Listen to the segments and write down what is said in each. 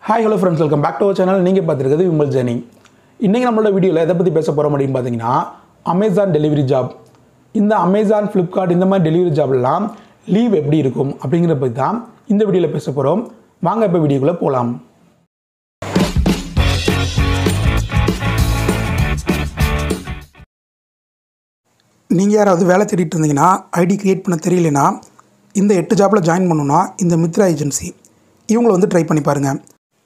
hi hello friends welcome back to our channel நீங்கள் பார்த்துருக்கிறது Vimal Jenny இன்றைக்கி நம்மளோட வீடியோவில் எதை பற்றி பேச போகிறோம் அப்படின்னு பார்த்தீங்கன்னா அமேசான் டெலிவரி ஜாப் இந்த அமேசான் ஃப்ளிப்கார்ட் இந்த மாதிரி டெலிவரி ஜாப்லாம் லீவ் எப்படி இருக்கும் அப்படிங்கிறத பற்றி தான் இந்த வீடியோவில் பேச போகிறோம் வாங்க இப்போ வீடியோக்குள்ளே போகலாம் நீங்கள் யாராவது வேலை தேடிட்டு இருந்தீங்கன்னா ஐடி கிரியேட் பண்ண தெரியலனா இந்த எட்டு ஜாப்பில் ஜாயின் பண்ணணுன்னா இந்த மித்ரா ஏஜென்சி இவங்களை வந்து ட்ரை பண்ணி பாருங்கள்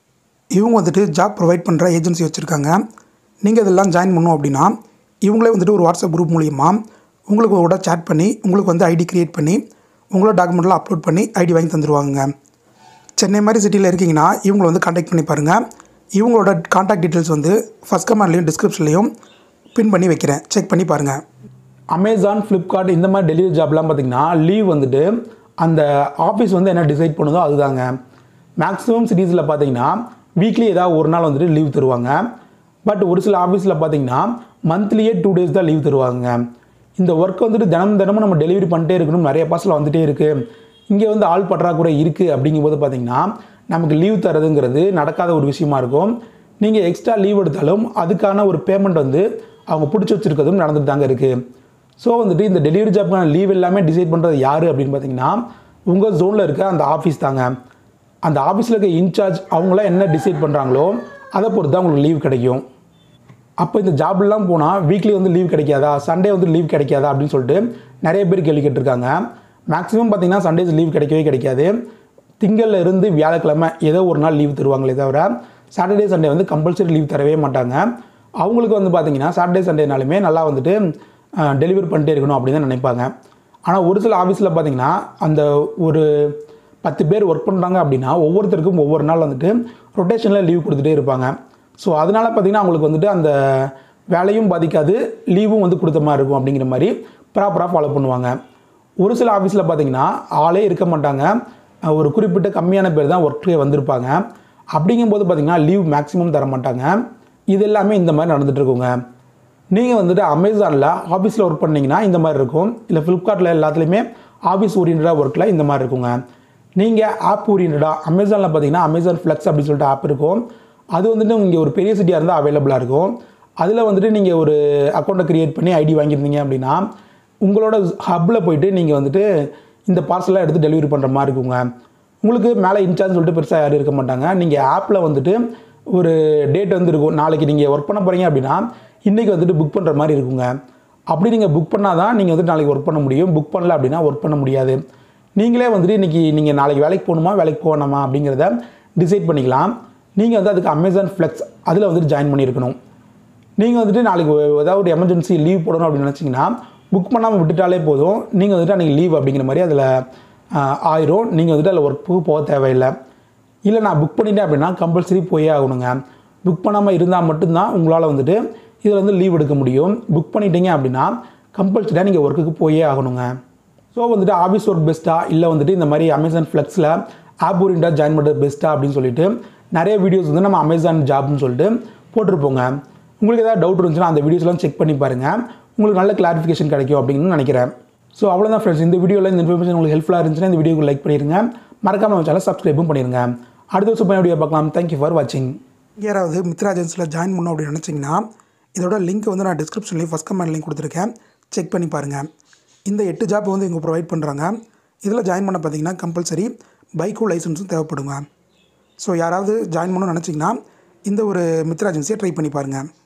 இவங்க வந்துட்டு ஜாப் ப்ரொவைட் பண்ணுற ஏஜென்சி வச்சுருக்காங்க நீங்கள் இதெல்லாம் ஜாயின் பண்ணணும் அப்படின்னா இவங்களே வந்துட்டு ஒரு வாட்ஸ்அப் குரூப் மூலிமா உங்களுக்கு கூட சேட் பண்ணி உங்களுக்கு வந்து ஐடி கிரியேட் பண்ணி உங்களோட டாக்குமெண்ட்லாம் அப்லோட் பண்ணி ஐடி வாங்கி தந்துடுவாங்க சென்னை மாதிரி சிட்டியில் இருக்கீங்கன்னா இவங்களை வந்து காண்டாக்ட் பண்ணி பாருங்கள் இவங்களோட காண்டாக்ட் டீட்டெயில்ஸ் வந்து ஃபஸ்ட் கமெண்ட்லேயும் டிஸ்கிரிப்ஷன்லேயும் பின் பண்ணி வைக்கிறேன் செக் பண்ணி பாருங்கள் அமேசான் ஃப்ளிப்கார்ட் இந்த மாதிரி டெலிவரி ஜாப்லாம் பார்த்தீங்கன்னா லீவ் வந்துட்டு அந்த ஆஃபீஸ் வந்து என்ன டிசைட் பண்ணுதோ அதுதாங்க மேக்ஸிமம் சிட்டிஸில் பார்த்தீங்கன்னா வீக்லி ஏதாவது ஒரு நாள் வந்துட்டு லீவ் தருவாங்க பட் ஒரு சில ஆஃபீஸில் பார்த்தீங்கன்னா மந்த்லியே டூ டேஸ் தான் லீவ் தருவாங்க இந்த ஒர்க் வந்துட்டு தினம் தினமும் நம்ம டெலிவரி பண்ணிட்டே இருக்கணும் நிறைய பார்சல் வந்துட்டே இருக்குது இங்கே வந்து ஆள் பற்றாக்குறை இருக்குது அப்படிங்கும்போது பார்த்தீங்கன்னா நமக்கு லீவ் தரதுங்கிறது நடக்காத ஒரு விஷயமா இருக்கும் நீங்கள் எக்ஸ்ட்ரா லீவ் எடுத்தாலும் அதுக்கான ஒரு பேமெண்ட் வந்து அவங்க பிடிச்சி வச்சுருக்கிறதும் நடந்துட்டு தாங்க இருக்குது ஸோ வந்துட்டு இந்த டெலிவரி ஜாப்க்கான லீவ் எல்லாமே டிசைட் பண்ணுறது யார் அப்படின்னு பார்த்தீங்கன்னா உங்கள் ஜோனில் இருக்க அந்த ஆஃபீஸ் தாங்க அந்த ஆஃபீஸில் இருக்க இன்சார்ஜ் அவங்களாம் என்ன டிசைட் பண்ணுறாங்களோ அதை பொறுத்து தான் உங்களுக்கு லீவ் கிடைக்கும் அப்போ இந்த ஜாப்லாம் போனால் வீக்லி வந்து லீவ் கிடைக்காதா சண்டே வந்து லீவ் கிடைக்காதா அப்படின்னு சொல்லிட்டு நிறைய பேர் கேள்வி கேட்டிருக்காங்க மேக்ஸிமம் பார்த்தீங்கன்னா சண்டேஸ் லீவ் கிடைக்கவே கிடைக்காது திங்கள்ல இருந்து வியாழக்கிழமை ஏதோ ஒரு நாள் லீவ் தருவாங்களே தவிர சாட்டர்டே சண்டே வந்து கம்பல்சரி லீவ் தரவே மாட்டாங்க அவங்களுக்கு வந்து பார்த்தீங்கன்னா சாட்டர்டே சண்டேனாலுமே நல்லா வந்துட்டு டெலிவரி பண்ணிட்டே இருக்கணும் அப்படின்னு தான் நினைப்பாங்க ஆனால் ஒரு சில ஆஃபீஸில் பார்த்தீங்கன்னா அந்த ஒரு பத்து பேர் ஒர்க் பண்ணுறாங்க அப்படின்னா ஒவ்வொருத்தருக்கும் ஒவ்வொரு நாள் வந்துட்டு ரொட்டேஷனில் லீவ் கொடுத்துட்டே இருப்பாங்க ஸோ அதனால் பார்த்தீங்கன்னா அவங்களுக்கு வந்துட்டு அந்த வேலையும் பாதிக்காது லீவும் வந்து கொடுத்த மாதிரி இருக்கும் அப்படிங்கிற மாதிரி ப்ராப்பராக ஃபாலோ பண்ணுவாங்க ஒரு சில ஆஃபீஸில் பார்த்தீங்கன்னா ஆளே இருக்க மாட்டாங்க அஹ் ஒரு குறிப்பிட்ட கம்மியான பேர் தான் ஒர்க்கே வந்திருப்பாங்க அப்படிங்கும்போது பார்த்தீங்கன்னா லீவ் மேக்ஸிமம் தர மாட்டாங்க இது எல்லாமே இந்த மாதிரி நடந்துட்டு இருக்குங்க நீங்கள் வந்துட்டு அமேசானில் ஆஃபீஸில் ஒர்க் பண்ணீங்கன்னா இந்த மாதிரி இருக்கும் இல்லை ஃப்ளிப்கார்ட்டில் எல்லாத்துலேயுமே ஆஃபீஸ் ஓரியன்டாக ஒர்க்கில் இந்த மாதிரி இருக்குங்க நீங்கள் ஆப் ஓரியன்டாக அமேசானில் பார்த்தீங்கன்னா அமேசான் ஃப்ளெக்ஸ் அப்படின்னு சொல்லிட்டு ஆப் இருக்கும் அது வந்துட்டு இங்கே ஒரு பெரிய சிட்டியாக இருந்தால் அவைலபிளாக இருக்கும் அதில் வந்துட்டு நீங்கள் ஒரு அக்கௌண்ட்டை க்ரியேட் பண்ணி ஐடி வாங்கியிருந்தீங்க அப்படின்னா உங்களோட ஹப்பில் போயிட்டு நீங்கள் வந்துட்டு இந்த பார்சலாக எடுத்து டெலிவரி பண்ணுற மாதிரி இருக்குங்க உங்களுக்கு மேலே இன்சார்ஜ் சொல்லிட்டு பெருசாக யாரும் இருக்க மாட்டாங்க நீங்கள் ஆப்பில் வந்துட்டு ஒரு டேட் வந்து இருக்கும் நாளைக்கு நீங்கள் ஒர்க் பண்ண போகிறீங்க அப்படின்னா இன்றைக்கி வந்துட்டு புக் பண்ணுற மாதிரி இருக்குங்க அப்படி நீங்கள் புக் பண்ணால் தான் நீங்கள் வந்துட்டு நாளைக்கு ஒர்க் பண்ண முடியும் புக் பண்ணல அப்படின்னா ஒர்க் பண்ண முடியாது நீங்களே வந்துட்டு இன்றைக்கி நீங்கள் நாளைக்கு வேலைக்கு போகணுமா வேலைக்கு போகணுமா அப்படிங்கிறத டிசைட் பண்ணிக்கலாம் நீங்கள் வந்து அதுக்கு அமேசான் ஃப்ளெக்ஸ் அதில் வந்துட்டு ஜாயின் பண்ணியிருக்கணும் நீங்கள் வந்துட்டு நாளைக்கு ஒரு- ஏதாவது ஒரு எமர்ஜென்சி லீவ் போடணும் அப்படின்னு நினச்சிங்கன்னா புக் பண்ணாமல் விட்டுட்டாலே போதும் நீங்கள் வந்துட்டு அன்றைக்கி லீவ் அப்படிங்கிற மாதிரி அதில் ஆயிரும் நீங்கள் வந்துட்டு அதில் ஒர்க்கு போக தேவையில்லை இல்லை நான் புக் பண்ணிட்டேன் அப்படின்னா கம்பல்சரி போயே ஆகணுங்க புக் பண்ணாமல் இருந்தால் மட்டும்தான் உங்களால் வந்துட்டு இதில் வந்து லீவ் எடுக்க முடியும் புக் பண்ணிட்டீங்க அப்படின்னா கம்பல்சரியாக நீங்கள் ஒர்க்குக்கு போயே ஆகணுங்க ஸோ வந்துட்டு ஆஃபீஸ் ஒர்க் பெஸ்ட்டாக இல்லை வந்துட்டு இந்த மாதிரி அமேசான் ஃப்ளெக்ஸில் ஆப் ஓரியண்டாக ஜாயின் பண்ணுறது பெஸ்ட்டாக அப்படின்னு சொல்லிட்டு நிறைய வீடியோஸ் வந்து நம்ம அமேசான் ஜாப்னு சொல்லிட்டு போட்டிருப்போங்க உங்களுக்கு ஏதாவது டவுட் இருந்துச்சுன்னா அந்த வீடியோஸ்லாம் செக் பண்ணி பாருங்கள் உங்களுக்கு நல்ல கிளாரிஃபிகேஷன் கிடைக்கும் அப்படின்னு நினைக்கிறேன் ஸோ அவ்வளோதான் ஃப்ரெண்ட்ஸ் இந்த வீடியோவில் இந்த இன்ஃபர்மேஷன் உங்களுக்கு ஹெல்ப்ஃபுல்லாக இருந்துச்சுன்னா இந்த வீடியோக்கு லைக் பண்ணிடுங்க மறக்காம நம்ம சேனல் சப்ஸ்கிரைபும் பண்ணிடுங்க அடுத்த சூப்பர் வீடியோ பார்க்கலாம் தேங்க்யூ ஃபார் வாட்சிங் யாராவது மித்ரா ஏஜென்சியில் ஜாயின் பண்ணணும் அப்படின்னு நினச்சிங்கன்னா இதோட லிங்க் வந்து நான் டிஸ்கிரிப்ஷன்லேயும் ஃபஸ்ட் கமெண்ட் லிங்க் கொடுத்துருக்கேன் செக் பண்ணி பாருங்கள் இந்த எட்டு ஜாப் வந்து இவங்க ப்ரொவைட் பண்ணுறாங்க இதில் ஜாயின் பண்ண பார்த்தீங்கன்னா கம்பல்சரி பைக்கும் லைசன்ஸும் தேவைப்படுங்க ஸோ யாராவது ஜாயின் பண்ணணும்னு நினச்சிங்கன்னா இந்த ஒரு மித்ரா ஏஜென்சியை ட்ரை பண்ணி பாருங்கள்